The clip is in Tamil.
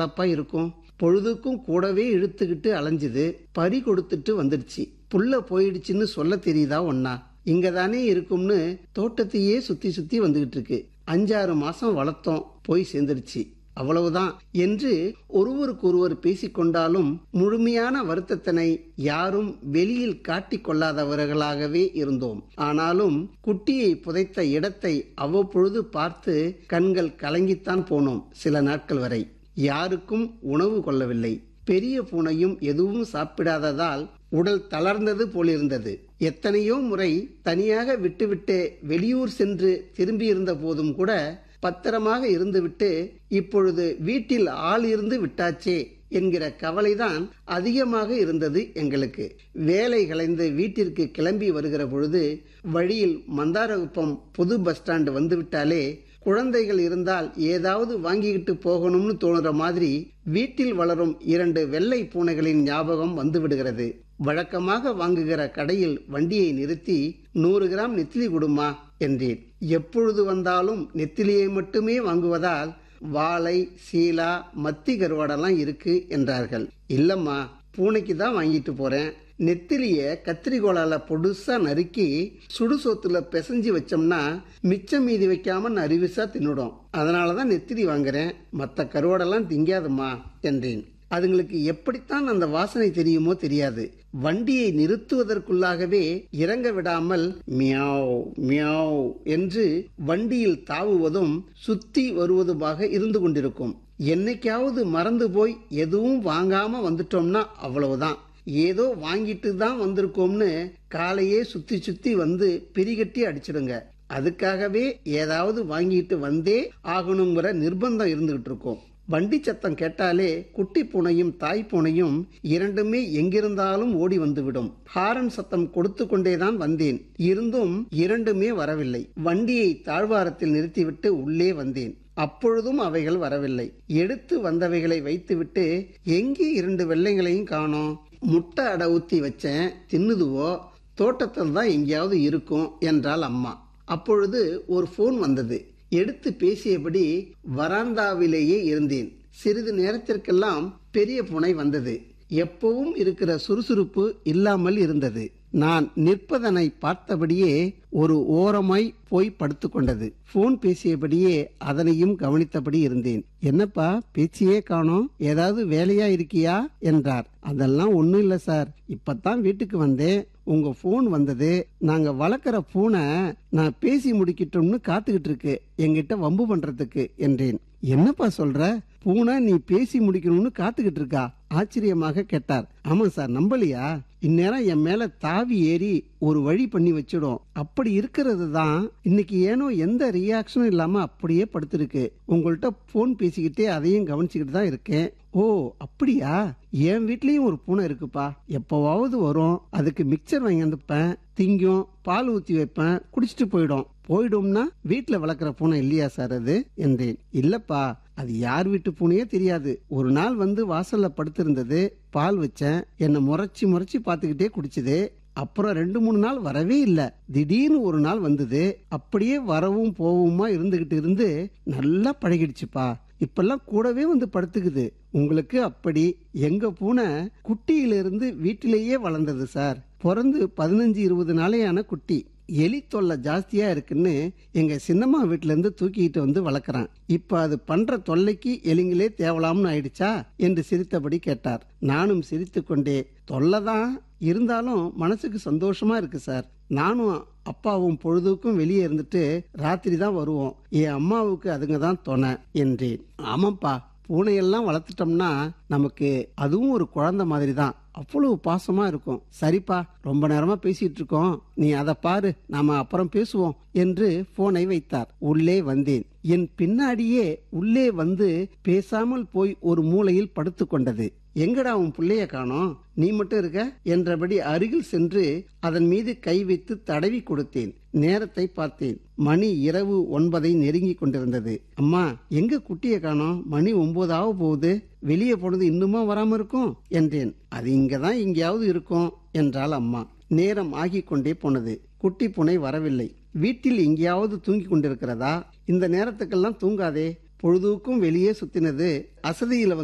நல்லாப்பா இருக்கும் பொழுதுக்கும் கூடவே இழுத்துக்கிட்டு அலைஞ்சுது பறி கொடுத்துட்டு வந்துடுச்சு புள்ள போயிடுச்சுன்னு சொல்ல தெரியுதா ஒன்னா இங்க தானே இருக்கும்னு தோட்டத்தையே சுத்தி சுத்தி வந்துகிட்டு இருக்கு அஞ்சாறு மாசம் வளர்த்தோம் போய் சேர்ந்துடுச்சு அவ்வளவுதான் என்று ஒருவருக்கொருவர் பேசிக்கொண்டாலும் முழுமையான வருத்தத்தினை யாரும் வெளியில் காட்டிக் கொள்ளாதவர்களாகவே இருந்தோம் ஆனாலும் குட்டியை புதைத்த இடத்தை அவ்வப்பொழுது பார்த்து கண்கள் கலங்கித்தான் போனோம் சில நாட்கள் வரை யாருக்கும் உணவு கொள்ளவில்லை பெரிய பூனையும் எதுவும் சாப்பிடாததால் உடல் தளர்ந்தது போலிருந்தது எத்தனையோ முறை தனியாக விட்டுவிட்டு வெளியூர் சென்று திரும்பியிருந்த போதும் கூட பத்திரமாக இருந்துவிட்டு இப்பொழுது வீட்டில் ஆள் இருந்து விட்டாச்சே என்கிற கவலைதான் அதிகமாக இருந்தது எங்களுக்கு வேலை கலைந்து வீட்டிற்கு கிளம்பி வருகிற பொழுது வழியில் மந்தாரகுப்பம் புது பஸ் ஸ்டாண்டு வந்துவிட்டாலே குழந்தைகள் இருந்தால் ஏதாவது வாங்கிக்கிட்டு போகணும்னு தோணுற மாதிரி வீட்டில் வளரும் இரண்டு வெள்ளை பூனைகளின் ஞாபகம் வந்து விடுகிறது வழக்கமாக வாங்குகிற கடையில் வண்டியை நிறுத்தி நூறு கிராம் நெத்திலி கொடுமா என்றேன் எப்பொழுது வந்தாலும் நெத்திலியை மட்டுமே வாங்குவதால் வாழை சீலா மத்தி கருவாடெல்லாம் இருக்கு என்றார்கள் இல்லம்மா பூனைக்கு தான் வாங்கிட்டு போறேன் நெத்திலிய கத்திரிக்கோளால பொடுசா நறுக்கி சுடுசோத்துல பிசைஞ்சு வச்சோம்னா மிச்சம் மீதி வைக்காம நறுவிசா தின்னுடும் அதனாலதான் நெத்திலி வாங்குறேன் மத்த கருவாடெல்லாம் திங்காதுமா என்றேன் அதுங்களுக்கு எப்படித்தான் அந்த வாசனை தெரியுமோ தெரியாது வண்டியை நிறுத்துவதற்குள்ளாகவே இறங்க விடாமல் மியாவ் மியாவ் என்று வண்டியில் தாவுவதும் சுத்தி வருவதுமாக இருந்து கொண்டிருக்கும் என்னைக்காவது மறந்து போய் எதுவும் வாங்காம வந்துட்டோம்னா அவ்வளவுதான் ஏதோ வாங்கிட்டு தான் வந்திருக்கோம்னு காலையே சுத்தி சுத்தி வந்து பிரிகட்டி அடிச்சிடுங்க அதுக்காகவே ஏதாவது வாங்கிட்டு வந்தே ஆகணுங்கிற நிர்பந்தம் இருந்துகிட்டு இருக்கோம் வண்டி சத்தம் கேட்டாலே குட்டி பூனையும் தாய் பூனையும் இரண்டுமே எங்கிருந்தாலும் ஓடி வந்துவிடும் ஹாரன் சத்தம் கொடுத்து கொண்டேதான் வந்தேன் இருந்தும் இரண்டுமே வரவில்லை வண்டியை தாழ்வாரத்தில் நிறுத்திவிட்டு உள்ளே வந்தேன் அப்பொழுதும் அவைகள் வரவில்லை எடுத்து வந்தவைகளை வைத்துவிட்டு எங்கே இரண்டு வெள்ளைங்களையும் காணோம் முட்டை அடை ஊத்தி வச்சேன் தின்னுதுவோ தோட்டத்தில் தான் எங்கேயாவது இருக்கும் என்றாள் அம்மா அப்பொழுது ஒரு போன் வந்தது எடுத்து பேசியபடி வராந்தாவிலேயே இருந்தேன் சிறிது நேரத்திற்கெல்லாம் பெரிய புனை வந்தது எப்பவும் இருக்கிற சுறுசுறுப்பு இல்லாமல் இருந்தது நான் நிற்பதனை பார்த்தபடியே ஒரு ஓரமாய் போய் படுத்துக்கொண்டது போன் பேசியபடியே அதனையும் கவனித்தபடி இருந்தேன் என்னப்பா பேச்சியே காணோம் ஏதாவது வேலையா இருக்கியா என்றார் அதெல்லாம் ஒண்ணும் இல்ல சார் இப்பதான் வீட்டுக்கு வந்தேன் உங்க போன் வந்தது நாங்க வளர்க்குற பூனை நான் பேசி முடிக்கட்டும்னு காத்துக்கிட்டு இருக்கு என்கிட்ட வம்பு பண்றதுக்கு என்றேன் என்னப்பா சொல்ற பூனை நீ பேசி முடிக்கணும்னு காத்துக்கிட்டு இருக்கா ஆச்சரியமாக கேட்டார் ஆமா சார் நம்பலையா இந்நேரம் என் மேல தாவி ஏறி ஒரு வழி பண்ணி வச்சிடும் அப்படி இருக்கிறது தான் இன்னைக்கு ஏனோ எந்த ரியாக்ஷனும் இல்லாம அப்படியே படுத்திருக்கு உங்கள்கிட்ட போன் பேசிக்கிட்டே அதையும் கவனிச்சுக்கிட்டு தான் இருக்கேன் ஓ அப்படியா என் வீட்லயும் ஒரு பூனை இருக்குப்பா எப்பவாவது வரும் அதுக்கு மிக்சர் வாங்கி வந்துப்பேன் திங்கும் பால் ஊத்தி வைப்பேன் குடிச்சிட்டு போயிடும் போயிடும்னா வீட்டுல வளர்க்குற பூனை இல்லையா சார் அது என்றேன் இல்லப்பா அது யார் வீட்டு பூனையே தெரியாது ஒரு நாள் வந்து வாசல்ல படுத்திருந்தது பால் வச்சேன் என்னை முறைச்சி முறைச்சி பார்த்துக்கிட்டே குடிச்சது அப்புறம் ரெண்டு மூணு நாள் வரவே இல்ல திடீர்னு ஒரு நாள் வந்தது அப்படியே வரவும் போவுமா இருந்துகிட்டு இருந்து நல்லா பழகிடுச்சுப்பா இப்பெல்லாம் கூடவே வந்து படுத்துக்குது உங்களுக்கு அப்படி எங்க பூனை குட்டியிலிருந்து வீட்டிலேயே வளர்ந்தது சார் பிறந்து பதினஞ்சு இருபது நாளையான குட்டி எலி தொல்லை ஜாஸ்தியா இருக்குன்னு எங்க சின்னம்மா வீட்ல இருந்து தூக்கிட்டு வந்து வளர்க்குறான் இப்ப அது பண்ற தொல்லைக்கு எலிங்களே தேவலாம்னு ஆயிடுச்சா என்று சிரித்தபடி கேட்டார் நானும் சிரித்து கொண்டே தொல்லைதான் இருந்தாலும் மனசுக்கு சந்தோஷமா இருக்கு சார் நானும் அப்பாவும் பொழுதுக்கும் வெளியே இருந்துட்டு ராத்திரி தான் வருவோம் என் அம்மாவுக்கு அதுங்க தான் துணை என்றேன் ஆமாப்பா பூனையெல்லாம் வளர்த்துட்டோம்னா நமக்கு அதுவும் ஒரு குழந்தை மாதிரி தான் அவ்வளவு பாசமா இருக்கும் சரிப்பா ரொம்ப நேரமா பேசிட்டு இருக்கோம் நீ அதை பாரு நாம அப்புறம் பேசுவோம் என்று போனை வைத்தார் உள்ளே வந்தேன் என் பின்னாடியே உள்ளே வந்து பேசாமல் போய் ஒரு மூலையில் படுத்து கொண்டது எங்கடா உன் பிள்ளைய காணோம் நீ மட்டும் இருக்க என்றபடி அருகில் சென்று அதன் மீது கை வைத்து தடவி கொடுத்தேன் நேரத்தை பார்த்தேன் மணி இரவு ஒன்பதை நெருங்கி கொண்டிருந்தது அம்மா எங்க குட்டிய காணோம் மணி ஒன்பதாவது போகுது வெளியே போனது இன்னுமா வராம இருக்கும் என்றேன் அது இங்கதான் எங்கேயாவது இருக்கும் என்றாள் அம்மா நேரம் ஆகிக் கொண்டே போனது குட்டி பூனை வரவில்லை வீட்டில் எங்கேயாவது தூங்கி கொண்டிருக்கிறதா இந்த நேரத்துக்கெல்லாம் தூங்காதே பொழுதுக்கும் வெளியே சுத்தினது அசதியில